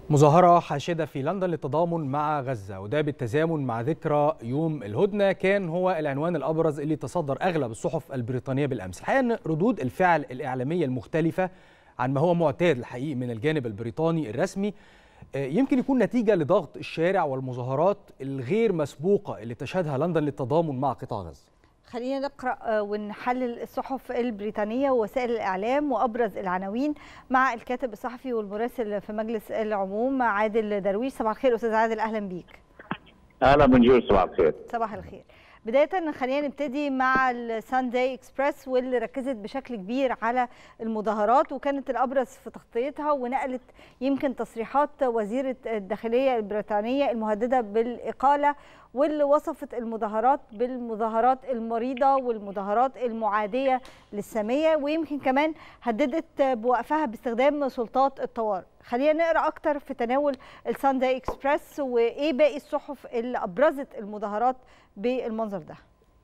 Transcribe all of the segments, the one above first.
مظاهرة حاشدة في لندن للتضامن مع غزة وده بالتزامن مع ذكرى يوم الهدنة كان هو العنوان الأبرز اللي تصدر أغلب الصحف البريطانية بالأمس الحقيقة أن ردود الفعل الإعلامية المختلفة عن ما هو معتاد الحقيقي من الجانب البريطاني الرسمي يمكن يكون نتيجة لضغط الشارع والمظاهرات الغير مسبوقة اللي تشهدها لندن للتضامن مع قطاع غزة خلينا نقرا ونحلل الصحف البريطانيه ووسائل الاعلام وابرز العناوين مع الكاتب الصحفي والمراسل في مجلس العموم عادل درويش صباح الخير استاذ عادل اهلا بيك اهلا بنجور صباح الخير صباح الخير بداية خلينا نبتدي مع السانداي اكسبرس واللي ركزت بشكل كبير على المظاهرات وكانت الأبرز في تغطيتها ونقلت يمكن تصريحات وزيرة الداخلية البريطانية المهددة بالإقالة واللي وصفت المظاهرات بالمظاهرات المريضة والمظاهرات المعادية للسامية ويمكن كمان هددت بوقفها باستخدام سلطات الطوارئ خلينا نقرا اكتر في تناول السانداي اكسبرس وايه باقي الصحف اللي ابرزت المظاهرات بالمنظر ده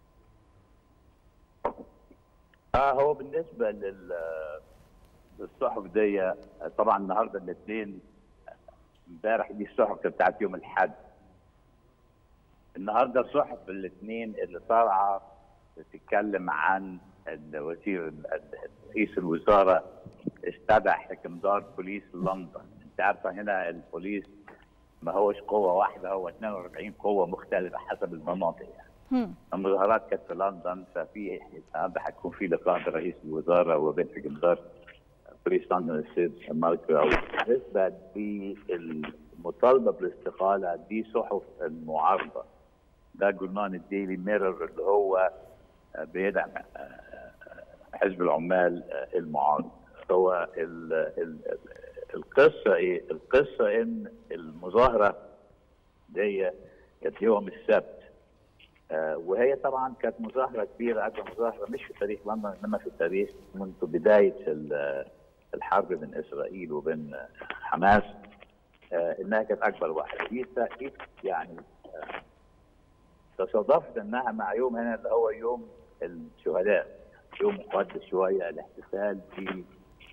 اه هو بالنسبه لل للصحف دي طبعا النهارده الاثنين امبارح دي الصحف بتاعت يوم الاحد النهارده صحف الاثنين اللي طالعه بتتكلم عن الوزير رئيس الوزاره استدعى حكمدار بوليس لندن انت عارفه هنا البوليس ما هوش قوه واحده هو 42 قوه مختلفه حسب المناطق يعني المظاهرات كانت في لندن ففي النهارده حتكون في لقاء برئيس الوزاره وبين حكمدار بوليس لندن السيد مارك بالنسبه للمطالبه بالاستقاله دي صحف المعارضه ده جورنال الديلي ميرور اللي هو بيدعم حزب العمال المعارض هو ال ال القصه ايه؟ القصه ان المظاهره دي كانت يوم السبت آه وهي طبعا كانت مظاهره كبيره اكبر مظاهره مش في تاريخ لندن انما في التاريخ منذ بدايه الحرب بين اسرائيل وبين حماس آه انها كانت اكبر واحده دي تاكيد يعني آه تصادفت انها مع يوم هنا اللي هو يوم الشهداء يوم مقدس شويه الاحتفال في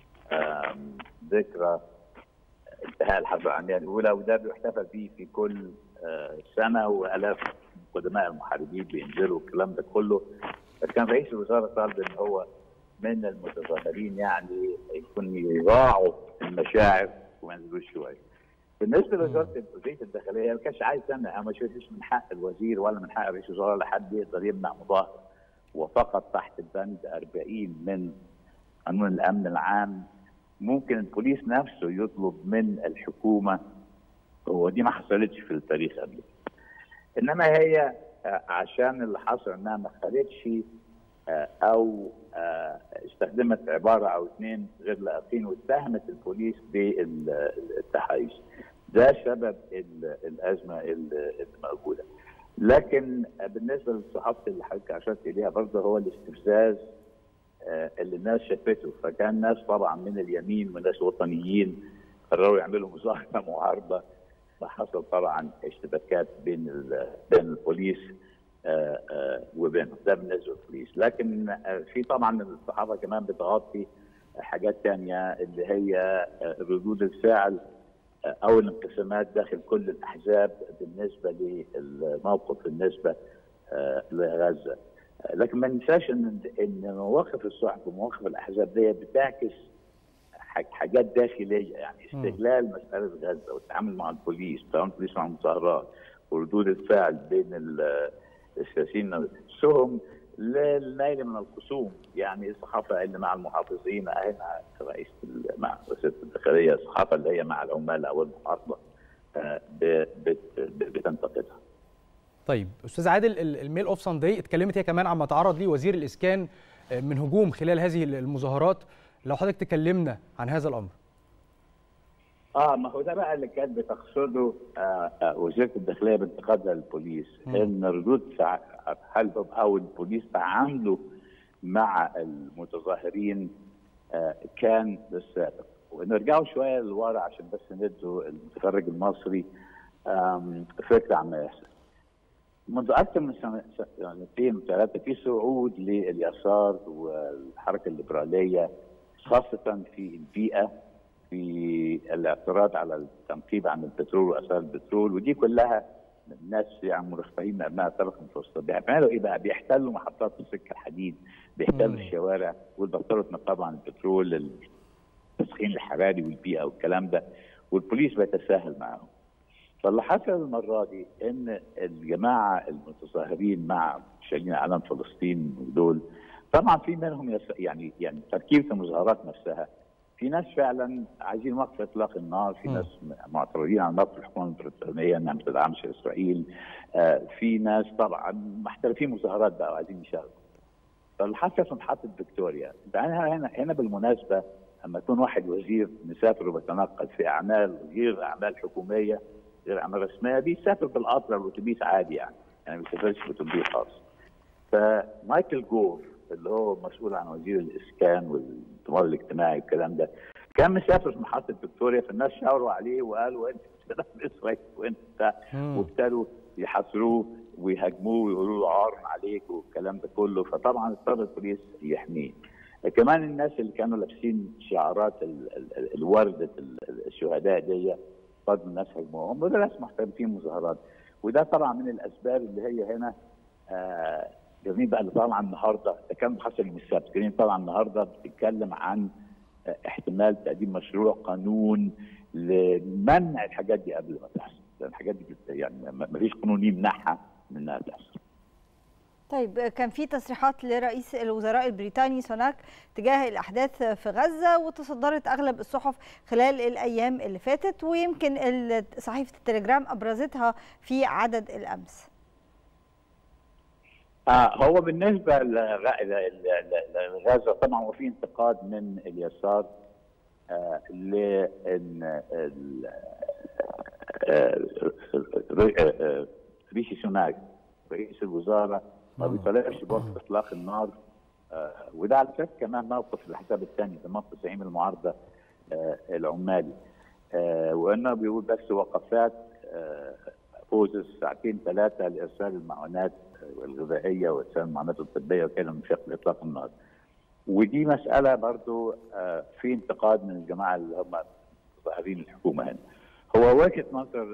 ذكرى انتهاء الحرب العالميه الاولى وده بيحتفل به في كل سنه والاف قدماء المحاربين بينزلوا الكلام ده كله كان رئيس الوزراء طالب ان هو من المتظاهرين يعني يكون يراعوا المشاعر وما ينزلوش شويه. بالنسبه لوزاره وزيره الداخليه ما كانش عايز تمنع ما شفتش من حق الوزير ولا من حق رئيس الوزراء لحد يقدر يمنع مظاهره وفقط تحت البند 40 من قانون الامن العام ممكن البوليس نفسه يطلب من الحكومه ودي ما حصلتش في التاريخ قبل انما هي عشان اللي حصل انها ما خدتش او استخدمت عباره او اثنين غير لائقين واتهمت البوليس بالتحيز ده سبب الازمه الموجوده لكن بالنسبه للصحافه اللي حضرتك اشرت اليها برضه هو الاستفزاز اللي الناس شافته فكان ناس طبعا من اليمين وناس وطنيين قرروا يعملوا مظاهره معارضه فحصل طبعا اشتباكات بين بين البوليس وبينهم ده بالنسبه للبوليس لكن في طبعا الصحافه كمان بتغطي حاجات ثانيه اللي هي ردود الفعل او الانقسامات داخل كل الاحزاب بالنسبه للموقف بالنسبه لغزه لكن ما ننساش ان ان مواقف الصحف ومواقف الاحزاب دي بتعكس حاجات داخليه يعني استغلال مساله غزه والتعامل مع البوليس، التعامل البوليس مع المظاهرات وردود الفعل بين السياسيين نفسهم للنيل من الخصوم يعني الصحافه اللي مع المحافظين هنا رئيس مع وزاره الداخليه الصحافه اللي هي مع العمال او المعارضه بتنتقدها. طيب استاذ عادل الميل اوف سانداي اتكلمت هي كمان عما تعرض ليه وزير الاسكان من هجوم خلال هذه المظاهرات لو حضرتك تكلمنا عن هذا الامر اه ما هو ده بقى اللي كانت بتقصده آه آه وزاره الداخليه بانتقادها للبوليس م. ان ردود حلبهم او البوليس تعاملوا مع المتظاهرين آه كان بالسابق ونرجعوا شويه لورا عشان بس ندوا المتفرج المصري فكره عن ما يحصل منذ اكثر من سنتين وثلاثه في صعود لليسار والحركه الليبراليه خاصه في البيئه في الاعتراض على التنقيب عن البترول واسعار البترول ودي كلها الناس يعني مرفهين من ابناء الطبقه المتوسطه بيعملوا ايه بقى؟ بيحتلوا محطات السكه الحديد بيحتلوا الشوارع ويبطلوا يتنقبوا عن البترول التسخين الحراري والبيئه والكلام ده والبوليس بيتساهل معاهم. فاللي حصل المره دي ان الجماعه المتظاهرين مع شايلين علم فلسطين ودول طبعا في منهم يعني يعني تركيبه المظاهرات نفسها في ناس فعلا عايزين وقف اطلاق النار في ناس معترضين على موقف الحكومه البريطانيه انها ما تدعمش اسرائيل آه في ناس طبعا محترفين مظاهرات بقى وعايزين يشاركوا فاللي حصل في محطه فيكتوريا هنا هنا هنا بالمناسبه لما يكون واحد وزير مسافر وبيتنقل في اعمال غير اعمال حكوميه غير اعمال رسميه بيسافر بالقطر او الاتوبيس عادي يعني يعني ما بيسافرش باتوبيس خاص فمايكل جوف اللي هو مسؤول عن وزير الاسكان والضمان الاجتماعي والكلام ده كان مسافر في محطه فيكتوريا فالناس شاوروا عليه وقالوا انت في اسرائيل وانت وابتدوا يحاصروه ويهاجموه ويقولوا له عار عليك والكلام ده كله فطبعا اضطر البوليس يحميه كمان الناس اللي كانوا لابسين شعارات الوردة الشهداء دي برضه الناس هاجموهم وده ناس محترفين مظاهرات وده طبعا من الاسباب اللي هي هنا آه جميل بقى اللي طالعه النهارده ده كان حصل يوم السبت جميل طالعه النهارده بتتكلم عن احتمال تقديم مشروع قانون لمنع الحاجات دي قبل ما تحصل الحاجات دي يعني ما فيش قانون يمنعها من انها تحصل طيب كان في تصريحات لرئيس الوزراء البريطاني سوناك تجاه الاحداث في غزه وتصدرت اغلب الصحف خلال الايام اللي فاتت ويمكن صحيفه التليجرام ابرزتها في عدد الامس. آه هو بالنسبه لغزه طبعا هو في انتقاد من اليسار آه لان ريشي سوناك رئيس الوزراء ما بيطالبش بوقف اطلاق النار آه وده على فكره كمان موقف الحساب الثاني ده موقف زعيم المعارضه آه العمالي آه وانه بيقول بس وقفات بوزس ساعتين ثلاثه لارسال المعونات الغذائيه وارسال المعونات الطبيه وكده من شق اطلاق النار. ودي مساله برضو في انتقاد من الجماعه اللي هم ظاهرين الحكومه هنا. هو وجهه نظر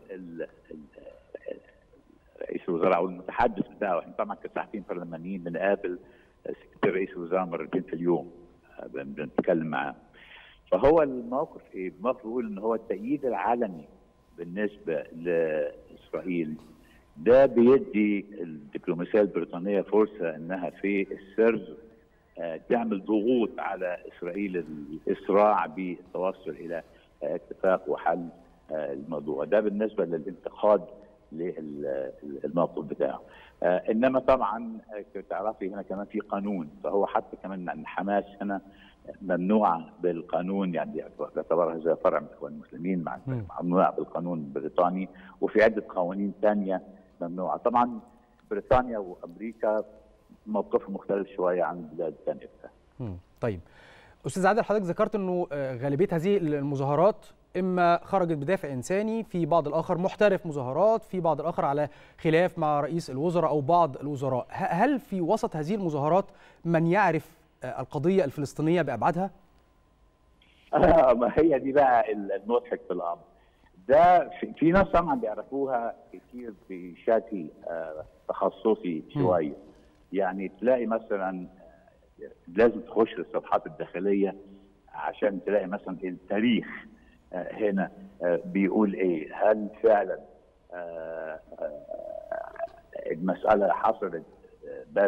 رئيس الوزراء او المتحدث بتاعه احنا طبعا كصحفيين برلمانيين بنقابل سكرتير رئيس الوزراء مرتين في اليوم بنتكلم معاه. فهو الموقف ايه؟ الموقف بيقول ان هو التأييد العلني بالنسبه لاسرائيل ده بيدي الدبلوماسيه البريطانيه فرصه انها في السر تعمل ضغوط على اسرائيل الاسراع بالتوصل الى اتفاق وحل الموضوع ده بالنسبه للانتقاد للموقف بتاعه انما طبعا تعرفي هنا كمان في قانون فهو حتى كمان ان حماس هنا ممنوعه بالقانون يعني يعتبرها زي فرع من الاخوان المسلمين ممنوعه بالقانون البريطاني وفي عده قوانين ثانيه ممنوعه طبعا بريطانيا وامريكا موقفهم مختلف شويه عن البلاد الثانيه طيب استاذ عادل حضرتك ذكرت انه غالبيه هذه المظاهرات اما خرجت بدافع انساني في بعض الاخر محترف مظاهرات في بعض الاخر على خلاف مع رئيس الوزراء او بعض الوزراء هل في وسط هذه المظاهرات من يعرف القضيه الفلسطينيه بابعادها آه ما هي دي بقى المضحك في الامر ده في, في ناس طبعا بيعرفوها كتير بشكل آه تخصصي شويه يعني تلاقي مثلا لازم تخش الصفحات الداخليه عشان تلاقي مثلا التاريخ آه هنا آه بيقول ايه هل فعلا آه المساله حصلت بس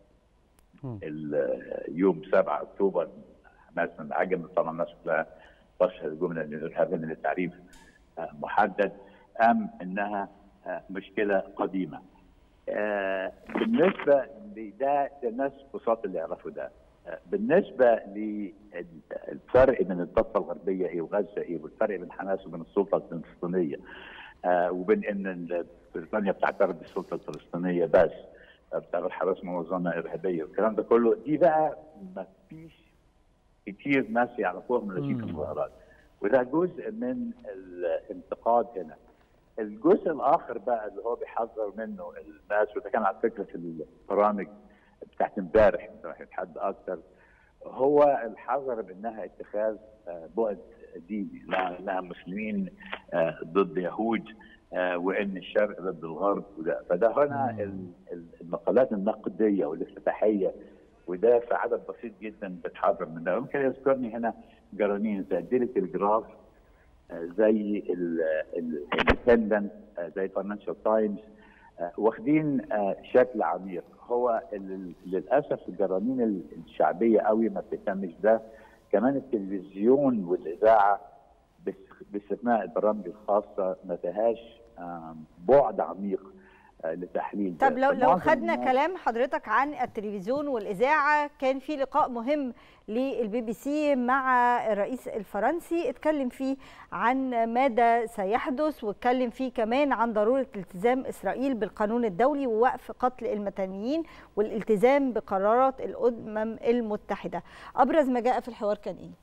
يوم 7 اكتوبر حماس انعجم طبعا الناس كلها تشهد الجمله ان الارهاب من التعريف محدد ام انها مشكله قديمه. بالنسبه لده الناس بساط اللي يعرفوا ده. بالنسبه للفرق بين الضفه الغربيه ايه وغزه ايه والفرق بين حماس وبين السلطه الفلسطينيه وبين ان بريطانيا بتعترف بالسلطه الفلسطينيه بس بتاع حراس منظمه ارهابيه والكلام ده كله دي بقى ما فيش كتير ناس يعرفوها من نتيجه المظاهرات وده جزء من الانتقاد هنا الجزء الاخر بقى اللي هو بيحذر منه الناس وده كان على فكره في البرامج بتاعت امبارح امبارح حد اكتر هو الحذر بانها اتخاذ بعد ديني لا انها مسلمين ضد يهود وان الشرق ضد الغرب وده فده هنا المقالات النقديه والافتتاحيه وده في عدد بسيط جدا بتحرر من ده ممكن يذكرني هنا جرانين زي ديلي تلجراف زي الاندبندنت زي الفاينانشال تايمز واخدين شكل عميق هو للاسف الجرانين الشعبيه قوي ما بتهتمش ده كمان التلفزيون والاذاعه باستثناء البرامج الخاصه ما فيهاش بعد عميق لتحليل طب لو لو خدنا كلام حضرتك عن التلفزيون والاذاعه كان في لقاء مهم للبي بي سي مع الرئيس الفرنسي اتكلم فيه عن ماذا سيحدث واتكلم فيه كمان عن ضروره التزام اسرائيل بالقانون الدولي ووقف قتل المدنيين والالتزام بقرارات الامم المتحده ابرز ما جاء في الحوار كان ايه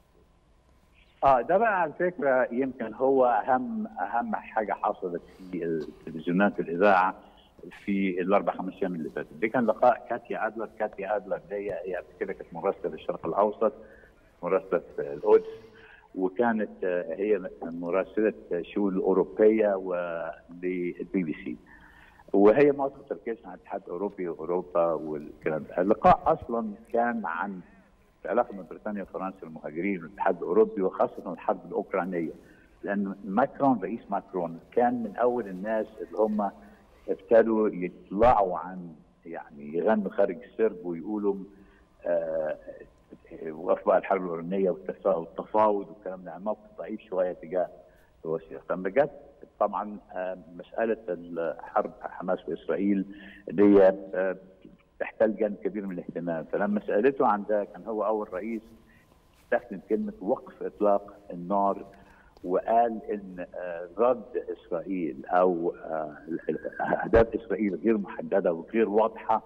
اه ده بقى على فكره يمكن هو اهم اهم حاجه حصلت في التلفزيونات الاذاعه في الاربع خمس ايام اللي فاتت دي كان لقاء كاتيا ادلر كاتيا ادلر دي هي قبل كده كانت مراسله الشرق الاوسط مراسله القدس وكانت هي مراسله شؤون الاوروبيه وللبي بي سي وهي معظم تركيزها عن الاتحاد الاوروبي واوروبا والكلام ده اللقاء اصلا كان عن العلاقه بين بريطانيا وفرنسا والمهاجرين والاتحاد الاوروبي وخاصه الحرب الاوكرانيه لان ماكرون رئيس ماكرون كان من اول الناس اللي هم ابتدوا يطلعوا عن يعني يغنوا خارج السرب ويقولوا آه وقف بقى الحرب الاوكرانيه والتفاوض والكلام ده موقف ضعيف شويه تجاه روسيا فلما جت طبعا آه مساله الحرب حماس واسرائيل دي آه تحتاج جانب كبير من الاهتمام فلما سالته عن ده كان هو اول رئيس استخدم كلمه وقف اطلاق النار وقال ان رد اسرائيل او اهداف اسرائيل غير محدده وغير واضحه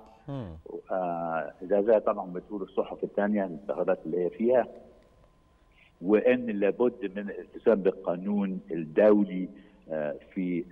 ده زي طبعا بتقول الصحف الثانيه الانتخابات اللي هي فيها وان لابد من الالتزام بالقانون الدولي في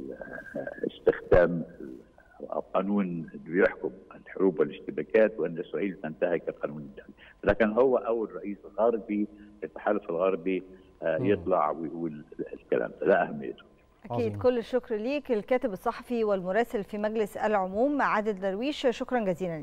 استخدام القانون اللي بيحكم الحروب والاشتباكات وان اسرائيل تنتهك القانون الدولي لكن هو اول رئيس غربي التحالف الغربي يطلع ويقول الكلام ده ده اهميته اكيد عظيم. كل الشكر ليك الكاتب الصحفي والمراسل في مجلس العموم عادل درويش شكرا جزيلا